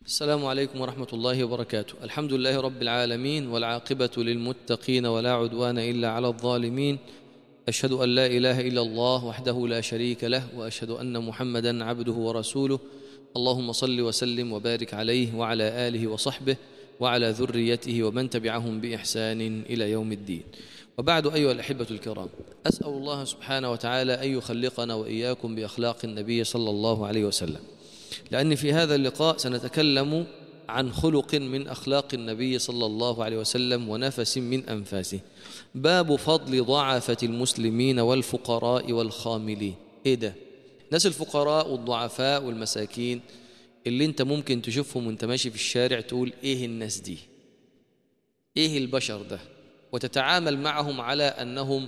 السلام عليكم ورحمة الله وبركاته الحمد لله رب العالمين والعاقبة للمتقين ولا عدوان إلا على الظالمين أشهد أن لا إله إلا الله وحده لا شريك له وأشهد أن محمدا عبده ورسوله اللهم صل وسلم وبارك عليه وعلى آله وصحبه وعلى ذريته ومن تبعهم بإحسان إلى يوم الدين وبعد أيها الأحبة الكرام أسأل الله سبحانه وتعالى أن يخلقنا وإياكم بأخلاق النبي صلى الله عليه وسلم لأن في هذا اللقاء سنتكلم عن خلق من أخلاق النبي صلى الله عليه وسلم ونفس من أنفاسه باب فضل ضعفة المسلمين والفقراء والخاملين إيه ده؟ ناس الفقراء والضعفاء والمساكين اللي انت ممكن تشوفهم وانت ماشي في الشارع تقول ايه الناس دي ايه البشر ده وتتعامل معهم على انهم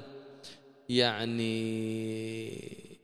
يعني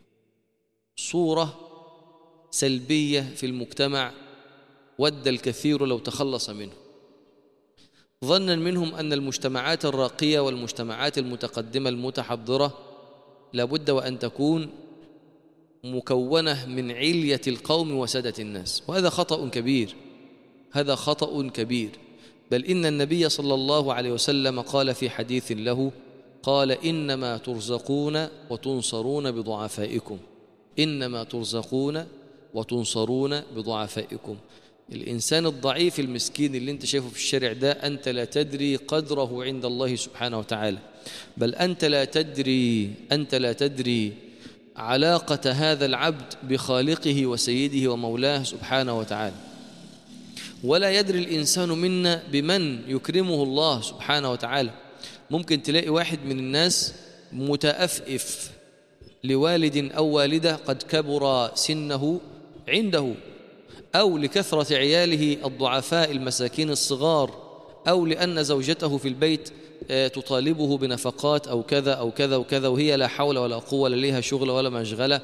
صوره سلبيه في المجتمع ود الكثير لو تخلص منه ظنا منهم ان المجتمعات الراقيه والمجتمعات المتقدمه المتحضره لابد وان تكون مكونه من عليه القوم وساده الناس وهذا خطا كبير هذا خطا كبير بل ان النبي صلى الله عليه وسلم قال في حديث له قال انما ترزقون وتنصرون بضعفائكم انما ترزقون وتنصرون بضعفائكم الإنسان الضعيف المسكين اللي انت شايفه في الشارع ده أنت لا تدري قدره عند الله سبحانه وتعالى بل أنت لا تدري أنت لا تدري علاقة هذا العبد بخالقه وسيده ومولاه سبحانه وتعالى ولا يدري الإنسان منا بمن يكرمه الله سبحانه وتعالى ممكن تلاقي واحد من الناس متأفئف لوالد أو والدة قد كبر سنه عنده أو لكثرة عياله الضعفاء المساكين الصغار أو لأن زوجته في البيت تطالبه بنفقات أو كذا أو كذا وكذا وهي لا حول ولا قوة لا ليها شغل ولا مشغلة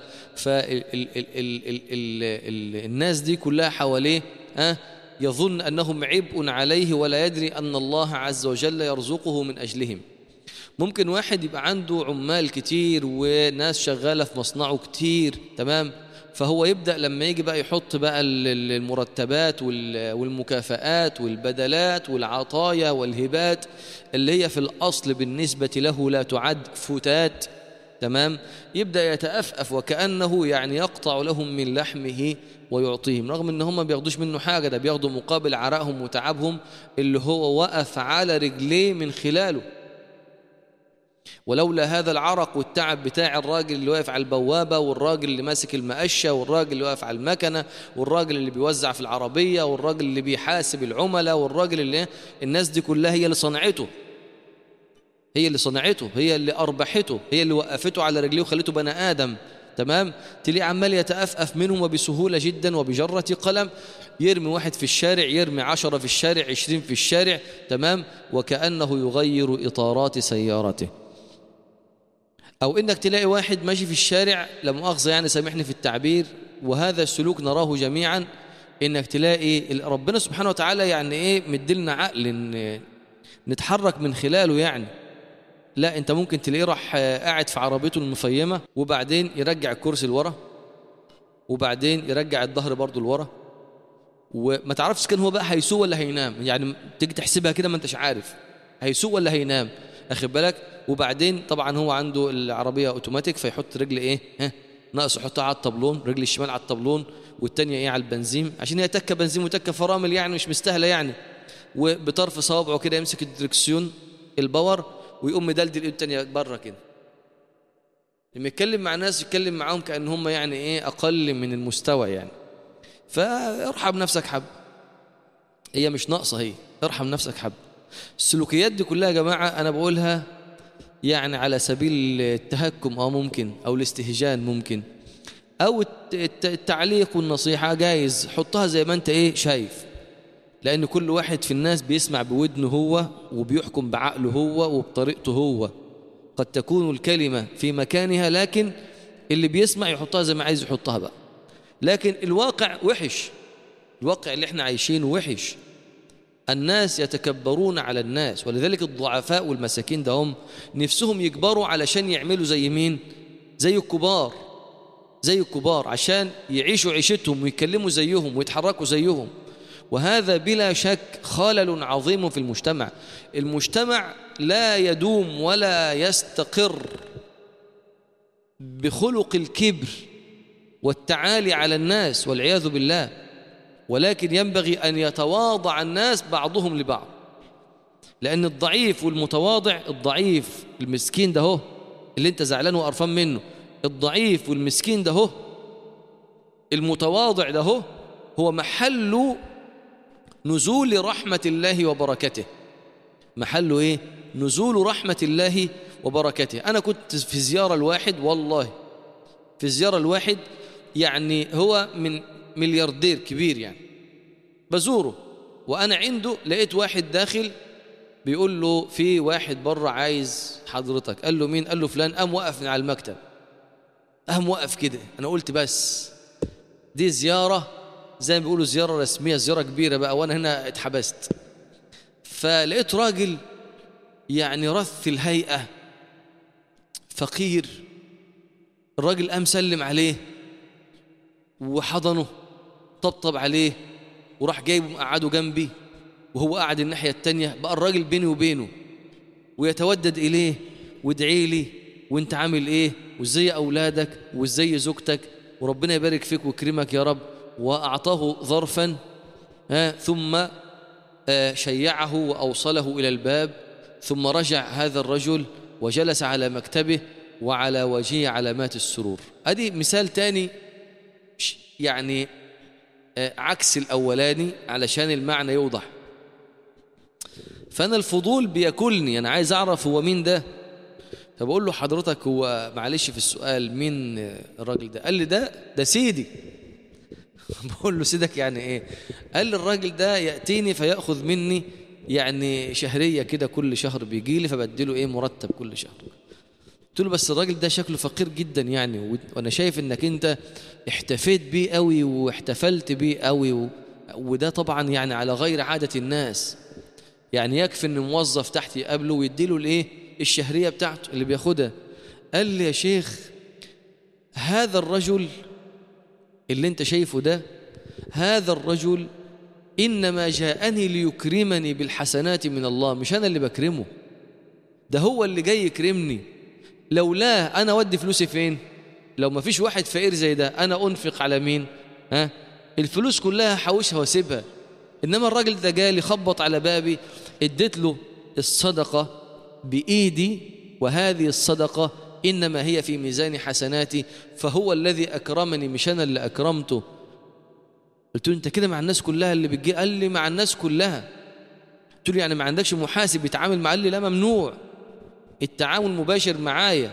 فالناس دي كلها حواليه يظن أنهم عبء عليه ولا يدري أن الله عز وجل يرزقه من أجلهم ممكن واحد يبقى عنده عمال كتير وناس شغالة في مصنعه كتير تمام فهو يبدأ لما يجي بقى يحط بقى المرتبات والمكافآت والبدلات والعطايا والهبات اللي هي في الأصل بالنسبة له لا تعد فتات تمام يبدأ يتأفأف وكأنه يعني يقطع لهم من لحمه ويعطيهم رغم ان هم ما بياخدوش منه حاجة ده بياخدوا مقابل عرقهم وتعبهم اللي هو وقف على رجليه من خلاله ولولا هذا العرق والتعب بتاع الراجل اللي واقف على البوابة والراجل اللي ماسك المقشة والراجل اللي واقف على المكنة والراجل اللي بيوزع في العربية والراجل اللي بيحاسب العملاء والراجل اللي الناس دي كلها هي اللي صنعته هي اللي صنعته هي اللي أربحته هي اللي وقفته على رجليه وخلته بني آدم تمام تلاقيه عمال يتأفأف منهم وبسهولة جدا وبجرة قلم يرمي واحد في الشارع يرمي عشرة في الشارع عشرين في الشارع تمام وكأنه يغير إطارات سيارته أو إنك تلاقي واحد ماشي في الشارع لا مؤاخذة يعني سامحني في التعبير وهذا السلوك نراه جميعا إنك تلاقي ربنا سبحانه وتعالى يعني إيه مدلنا عقل إن نتحرك من خلاله يعني لا أنت ممكن تلاقيه راح قاعد في عربيته المفيمة وبعدين يرجع الكرسي لورا وبعدين يرجع الظهر برضه لورا وما تعرفش كان هو بقى هيسوق ولا هينام يعني تيجي تحسبها كده ما انتش عارف هيسوق ولا هينام اخد بالك وبعدين طبعا هو عنده العربيه اوتوماتيك فيحط رجل ايه ها ناقص يحطها على الطبلون رجل الشمال على الطبلون والتانية ايه على البنزين عشان هي تكه بنزين وتكه فرامل يعني مش مستاهله يعني وبطرف صوابعه كده يمسك الدركسيون الباور ويقوم مدلدل الايد التانية بره كده لما يتكلم مع ناس يتكلم معاهم كأن هم يعني ايه اقل من المستوى يعني فارحم نفسك حب هي مش ناقصه هي ارحم نفسك حب السلوكيات دي كلها يا جماعة أنا بقولها يعني على سبيل التهكم أو ممكن أو الاستهجان ممكن أو التعليق والنصيحة جايز حطها زي ما أنت إيه شايف لأن كل واحد في الناس بيسمع بودنه هو وبيحكم بعقله هو وبطريقته هو قد تكون الكلمة في مكانها لكن اللي بيسمع يحطها زي ما عايز يحطها بقى لكن الواقع وحش الواقع اللي احنا عايشينه وحش الناس يتكبرون على الناس ولذلك الضعفاء والمساكين ده هم نفسهم يكبروا علشان يعملوا زي مين زي الكبار زي الكبار عشان يعيشوا عيشتهم ويتكلموا زيهم ويتحركوا زيهم وهذا بلا شك خلل عظيم في المجتمع المجتمع لا يدوم ولا يستقر بخلق الكبر والتعالي على الناس والعياذ بالله ولكن ينبغي أن يتواضع الناس بعضهم لبعض لأن الضعيف والمتواضع الضعيف المسكين ده هو اللي انت زعلان وقرفان منه الضعيف والمسكين ده هو المتواضع ده هو هو محل نزول رحمة الله وبركته محله ايه نزول رحمة الله وبركته أنا كنت في زيارة الواحد والله في زيارة الواحد يعني هو من ملياردير كبير يعني بزوره وأنا عنده لقيت واحد داخل بيقول له في واحد بره عايز حضرتك قال له مين قال له فلان قام وقف من على المكتب قام وقف كده أنا قلت بس دي زيارة زي ما بيقولوا زيارة رسمية زيارة كبيرة بقى وأنا هنا اتحبست فلقيت راجل يعني رث الهيئة فقير الراجل قام سلم عليه وحضنه طبطب عليه وراح جايبه مقعده جنبي وهو قاعد الناحية التانية بقى الراجل بيني وبينه ويتودد إليه وادعي لي وانت عامل ايه وازاي أولادك وازاي زوجتك وربنا يبارك فيك ويكرمك يا رب وأعطاه ظرفا ها ثم آه شيعه وأوصله إلى الباب ثم رجع هذا الرجل وجلس على مكتبه وعلى وجهه علامات السرور ادي مثال تاني يعني عكس الاولاني علشان المعنى يوضح فانا الفضول بياكلني انا عايز اعرف هو مين ده فبقول له حضرتك هو معلش في السؤال مين الراجل ده قال لي ده ده سيدي بقول له سيدك يعني ايه قال لي الراجل ده ياتيني فياخذ مني يعني شهريه كده كل شهر بيجي لي فبديله ايه مرتب كل شهر قلت له بس الراجل ده شكله فقير جدا يعني وانا شايف انك انت احتفيت بيه قوي واحتفلت بيه قوي و... وده طبعا يعني على غير عادة الناس يعني يكفي ان موظف تحت يقابله ويديله الايه الشهرية بتاعته اللي بياخدها قال لي يا شيخ هذا الرجل اللي انت شايفه ده هذا الرجل إنما جاءني ليكرمني بالحسنات من الله مش أنا اللي بكرمه ده هو اللي جاي يكرمني لولاه أنا ودي فلوسي فين لو ما فيش واحد فقير زي ده أنا أنفق على مين ها الفلوس كلها حوشها واسيبها إنما الراجل ده جالي خبط على بابي اديت له الصدقة بإيدي وهذه الصدقة إنما هي في ميزان حسناتي فهو الذي أكرمني مش أنا اللي أكرمته قلت له أنت كده مع الناس كلها اللي بتجي قال لي مع الناس كلها قلت له يعني ما عندكش محاسب يتعامل معاه لي لا ممنوع التعامل مباشر معايا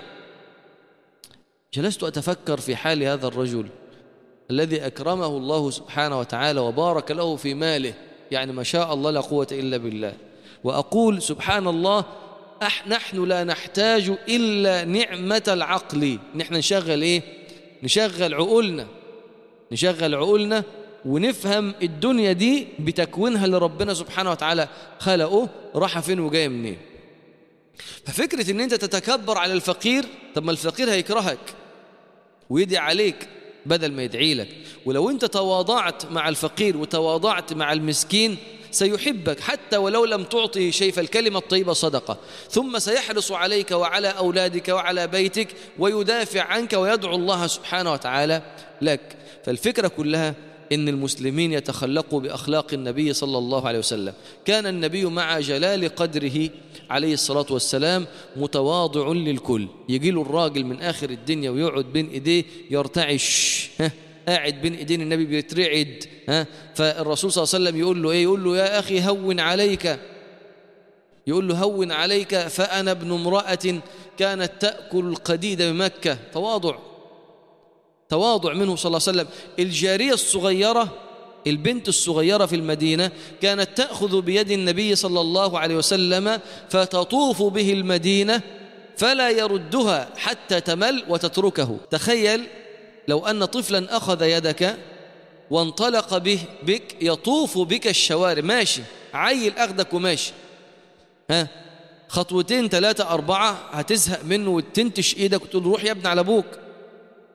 جلست أتفكر في حال هذا الرجل الذي أكرمه الله سبحانه وتعالى وبارك له في ماله يعني ما شاء الله لا قوة إلا بالله وأقول سبحان الله أح نحن لا نحتاج إلا نعمة العقل نحن نشغل إيه نشغل عقولنا نشغل عقولنا ونفهم الدنيا دي بتكوينها اللي ربنا سبحانه وتعالى خلقه راح فين وجاي منين ففكرة ان انت تتكبر على الفقير طب ما الفقير هيكرهك ويدعي عليك بدل ما يدعي لك ولو انت تواضعت مع الفقير وتواضعت مع المسكين سيحبك حتى ولو لم تعطه شيء فالكلمة الطيبة صدقة ثم سيحرص عليك وعلى أولادك وعلى بيتك ويدافع عنك ويدعو الله سبحانه وتعالى لك فالفكرة كلها إن المسلمين يتخلقوا بأخلاق النبي صلى الله عليه وسلم كان النبي مع جلال قدره عليه الصلاة والسلام متواضع للكل يجي له الراجل من آخر الدنيا ويقعد بين إيديه يرتعش ها قاعد بين ايدين النبي بيترعد ها فالرسول صلى الله عليه وسلم يقول له ايه يقول له يا اخي هون عليك يقول له هون عليك فانا ابن امراه كانت تاكل القديد بمكه تواضع تواضع منه صلى الله عليه وسلم الجاريه الصغيره البنت الصغيرة في المدينة كانت تأخذ بيد النبي صلى الله عليه وسلم فتطوف به المدينة فلا يردها حتى تمل وتتركه تخيل لو أن طفلا أخذ يدك وانطلق به بك يطوف بك الشوارع ماشي عيل أخذك وماشي ها خطوتين ثلاثة أربعة هتزهق منه وتنتش إيدك وتقول روح يا ابن على أبوك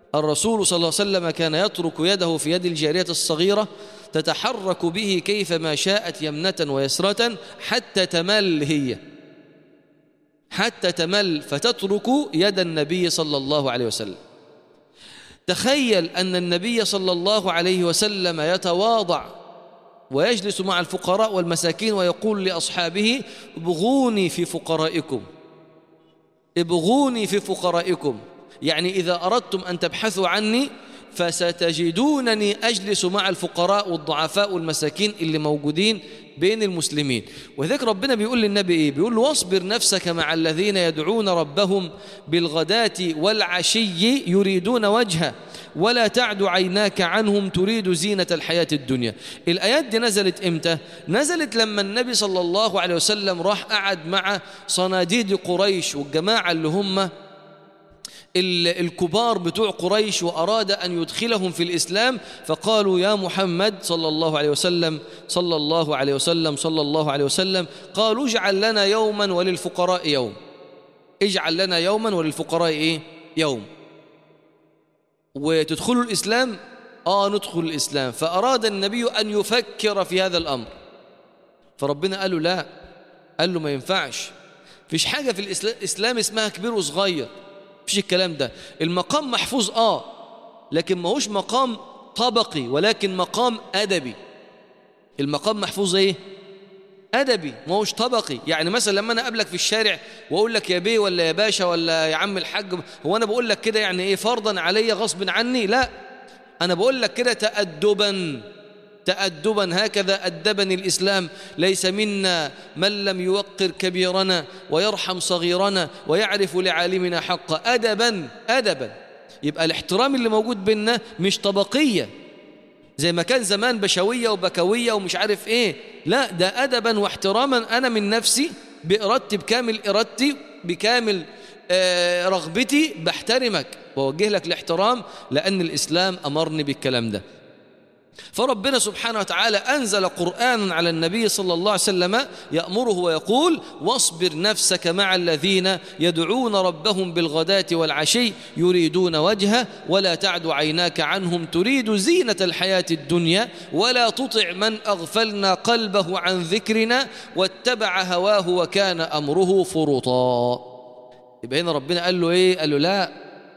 الرسول صلى الله عليه وسلم كان يترك يده في يد الجارية الصغيرة تتحرك به كيفما شاءت يمنة ويسرة حتى تمل هي حتى تمل فتترك يد النبي صلى الله عليه وسلم تخيل أن النبي صلى الله عليه وسلم يتواضع ويجلس مع الفقراء والمساكين ويقول لأصحابه ابغوني في فقرائكم ابغوني في فقرائكم يعني إذا أردتم أن تبحثوا عني فستجدونني أجلس مع الفقراء والضعفاء والمساكين اللي موجودين بين المسلمين وذلك ربنا بيقول للنبي إيه بيقول له واصبر نفسك مع الذين يدعون ربهم بالغداة والعشي يريدون وجهه ولا تعد عيناك عنهم تريد زينة الحياة الدنيا الآيات دي نزلت إمتى؟ نزلت لما النبي صلى الله عليه وسلم راح قعد مع صناديد قريش والجماعة اللي هم الكبار بتوع قريش وأراد أن يدخلهم في الإسلام فقالوا يا محمد صلى الله عليه وسلم صلى الله عليه وسلم صلى الله عليه وسلم قالوا اجعل لنا يوما وللفقراء يوم اجعل لنا يوما وللفقراء إيه؟ يوم وتدخلوا الإسلام آه ندخل الإسلام فأراد النبي أن يفكر في هذا الأمر فربنا قال له لا قال له ما ينفعش فيش حاجة في الإسلام اسمها كبير وصغير فيش الكلام ده المقام محفوظ آه لكن ما هوش مقام طبقي ولكن مقام أدبي المقام محفوظ إيه أدبي ما هوش طبقي يعني مثلا لما أنا أقابلك في الشارع وأقول لك يا بيه ولا يا باشا ولا يا عم الحاج هو أنا بقول لك كده يعني إيه فرضا علي غصب عني لا أنا بقول لك كده تأدبا تأدبا هكذا أدبني الإسلام ليس منا من لم يوقر كبيرنا ويرحم صغيرنا ويعرف لعالمنا حقا أدبا أدبا يبقى الاحترام اللي موجود بيننا مش طبقية زي ما كان زمان بشوية وبكوية ومش عارف ايه لا ده أدبا واحتراما أنا من نفسي بإرادتي بكامل إرادتي بكامل آه رغبتي بحترمك ووجه لك الاحترام لأن الإسلام أمرني بالكلام ده فربنا سبحانه وتعالى أنزل قرآنا على النبي صلى الله عليه وسلم يأمره ويقول واصبر نفسك مع الذين يدعون ربهم بالغداة والعشي يريدون وجهه ولا تعد عيناك عنهم تريد زينة الحياة الدنيا ولا تطع من أغفلنا قلبه عن ذكرنا واتبع هواه وكان أمره فرطا يبقى هنا ربنا قال له إيه قال له لا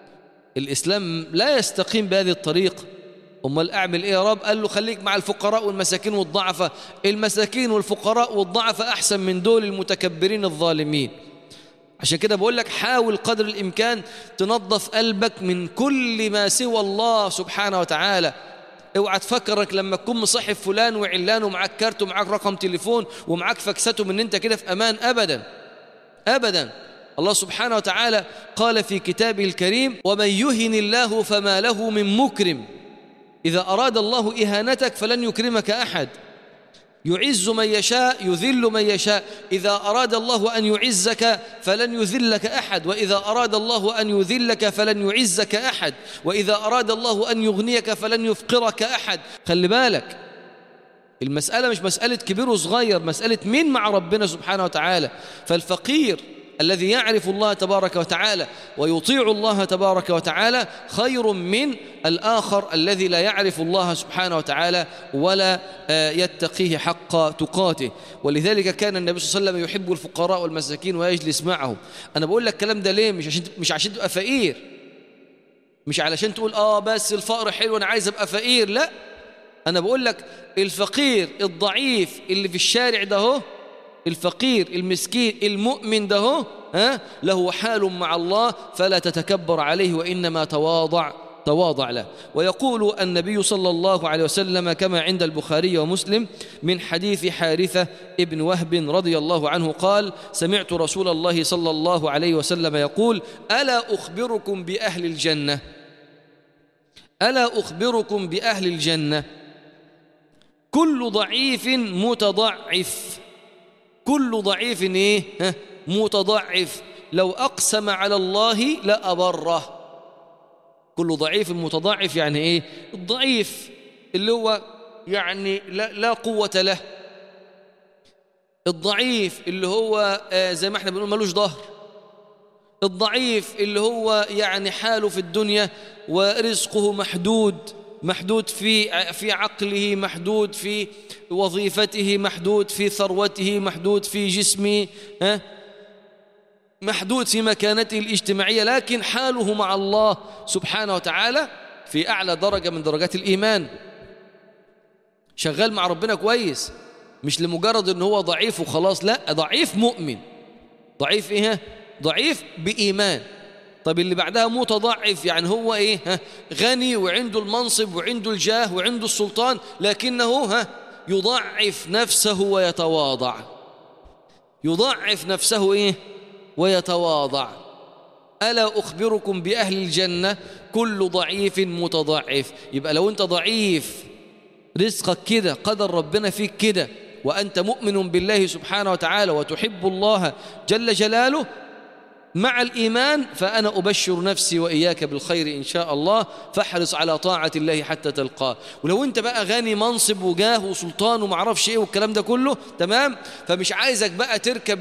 الإسلام لا يستقيم بهذه الطريقة امال اعمل ايه يا رب قال له خليك مع الفقراء والمساكين والضعفاء المساكين والفقراء والضعفاء احسن من دول المتكبرين الظالمين عشان كده بقول لك حاول قدر الامكان تنظف قلبك من كل ما سوى الله سبحانه وتعالى اوعى تفكرك لما تكون مصاحب فلان وعلان ومعاك كارت ومعاك رقم تليفون ومعاك فاكسته من انت كده في امان ابدا ابدا الله سبحانه وتعالى قال في كتابه الكريم ومن يهن الله فما له من مكرم إذا أراد الله إهانتك فلن يكرمك أحد يعز من يشاء يذل من يشاء إذا أراد الله أن يعزك فلن يذلك أحد وإذا أراد الله أن يذلك فلن يعزك أحد وإذا أراد الله أن يغنيك فلن يفقرك أحد خلي بالك المسألة مش مسألة كبير وصغير مسألة مين مع ربنا سبحانه وتعالى فالفقير الذي يعرف الله تبارك وتعالى ويطيع الله تبارك وتعالى خير من الآخر الذي لا يعرف الله سبحانه وتعالى ولا يتقيه حق تقاته ولذلك كان النبي صلى الله عليه وسلم يحب الفقراء والمساكين ويجلس معهم أنا بقول لك الكلام ده ليه مش عشان مش عشان تبقى فقير مش علشان تقول آه بس الفقر حلو أنا عايز أبقى فقير لا أنا بقول لك الفقير الضعيف اللي في الشارع ده هو الفقير المسكين المؤمن ده هو ها له حال مع الله فلا تتكبر عليه وإنما تواضع تواضع له ويقول النبي صلى الله عليه وسلم كما عند البخاري ومسلم من حديث حارثة ابن وهب رضي الله عنه قال سمعت رسول الله صلى الله عليه وسلم يقول ألا أخبركم بأهل الجنة ألا أخبركم بأهل الجنة كل ضعيف متضعف كل ضعيف ايه ها متضعف لو اقسم على الله لابره كل ضعيف متضعف يعني ايه الضعيف اللي هو يعني لا, لا قوه له الضعيف اللي هو آه زي ما احنا بنقول ملوش ظهر الضعيف اللي هو يعني حاله في الدنيا ورزقه محدود محدود في في عقله محدود في وظيفته محدود في ثروته محدود في جسمه ها محدود في مكانته الاجتماعية لكن حاله مع الله سبحانه وتعالى في أعلى درجة من درجات الإيمان شغال مع ربنا كويس مش لمجرد ان هو ضعيف وخلاص لا ضعيف مؤمن ضعيف ايه ضعيف بإيمان طب اللي بعدها متضعف يعني هو ايه ها غني وعنده المنصب وعنده الجاه وعنده السلطان لكنه ها يضعف نفسه ويتواضع يضعف نفسه ايه ويتواضع ألا أخبركم بأهل الجنة كل ضعيف متضعف يبقى لو أنت ضعيف رزقك كده قدر ربنا فيك كده وأنت مؤمن بالله سبحانه وتعالى وتحب الله جل جلاله مع الإيمان فأنا أبشر نفسي وإياك بالخير إن شاء الله فاحرص على طاعة الله حتى تلقاه ولو أنت بقى غني منصب وجاه وسلطان ومعرفش إيه والكلام ده كله تمام فمش عايزك بقى تركب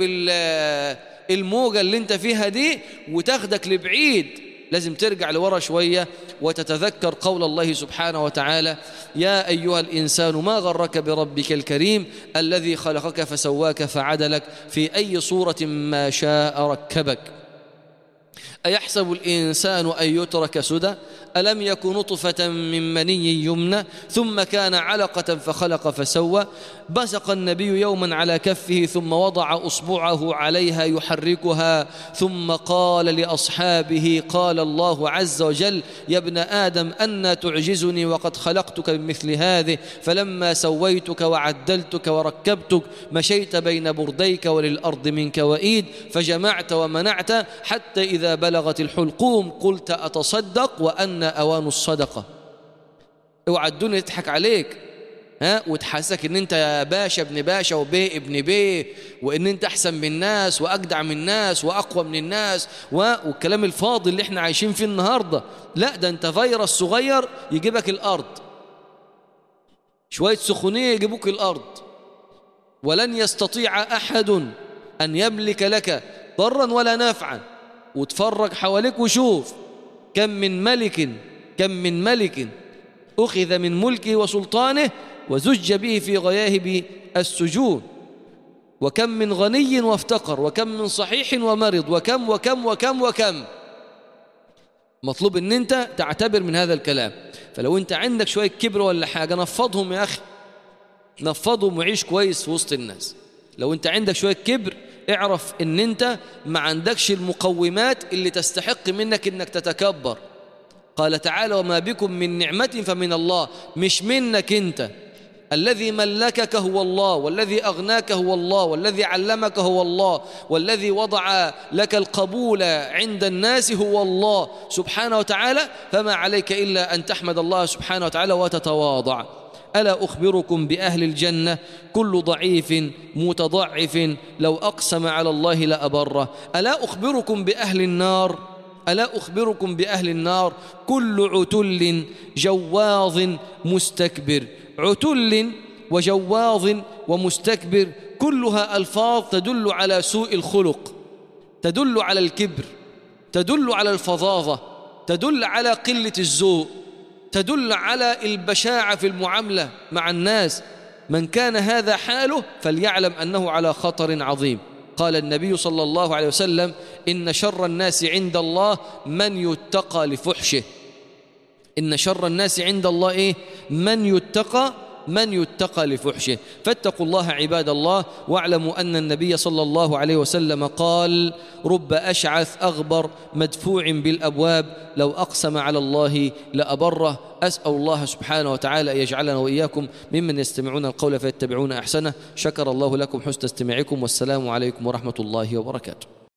الموجة اللي أنت فيها دي وتاخدك لبعيد لازم ترجع لورا شوية وتتذكر قول الله سبحانه وتعالى يا أيها الإنسان ما غرك بربك الكريم الذي خلقك فسواك فعدلك في أي صورة ما شاء ركبك أيحسب الإنسان أن يترك سدى ألم يك نطفة من مني يمنى ثم كان علقة فخلق فسوى بزق النبي يوما على كفه ثم وضع أصبعه عليها يحركها ثم قال لأصحابه قال الله عز وجل يا ابن آدم أنا تعجزني وقد خلقتك بمثل هذه فلما سويتك وعدلتك وركبتك مشيت بين برديك وللأرض منك وإيد فجمعت ومنعت حتى إذا بلغت الحلقوم قلت أتصدق وأن أوان الصدقة اوعى الدنيا تضحك عليك ها وتحسسك ان انت باشا ابن باشا وبيه ابن بيه وان انت احسن من الناس واجدع من الناس واقوى من الناس والكلام الفاضي اللي احنا عايشين فيه النهارده لا ده انت فيروس صغير يجيبك الارض شويه سخونيه يجيبوك الارض ولن يستطيع احد ان يملك لك ضرا ولا نفعا وتفرج حواليك وشوف كم من ملك كم من ملك أخذ من ملكه وسلطانه وزج به في غياهب السجون وكم من غني وافتقر وكم من صحيح ومرض وكم وكم وكم وكم مطلوب ان انت تعتبر من هذا الكلام فلو انت عندك شوية كبر ولا حاجة نفضهم يا أخي نفضهم وعيش كويس في وسط الناس لو انت عندك شوية كبر اعرف ان انت ما عندكش المقومات اللي تستحق منك انك تتكبر قال تعالى وما بكم من نعمة فمن الله مش منك انت الذي ملكك هو الله والذي أغناك هو الله والذي علمك هو الله والذي وضع لك القبول عند الناس هو الله سبحانه وتعالى فما عليك إلا أن تحمد الله سبحانه وتعالى وتتواضع ألا أخبركم بأهل الجنة كل ضعيف متضعف لو أقسم على الله لأبره ألا أخبركم بأهل النار ألا أخبركم بأهل النار كل عتل جواظ مستكبر عتل وجواظ ومستكبر كلها ألفاظ تدل على سوء الخلق تدل على الكبر تدل على الفظاظة تدل على قلة الذوق تدل على البشاعة في المعاملة مع الناس من كان هذا حاله فليعلم أنه على خطر عظيم قال النبي صلى الله عليه وسلم إن شر الناس عند الله من يتقى لفحشه إن شر الناس عند الله إيه؟ من يتقى من يتقى لفحشه فاتقوا الله عباد الله واعلموا أن النبي صلى الله عليه وسلم قال رب أشعث أغبر مدفوع بالأبواب لو أقسم على الله لأبره أسأل الله سبحانه وتعالى أن يجعلنا وإياكم ممن يستمعون القول فيتبعون أحسنه شكر الله لكم حسن استماعكم والسلام عليكم ورحمة الله وبركاته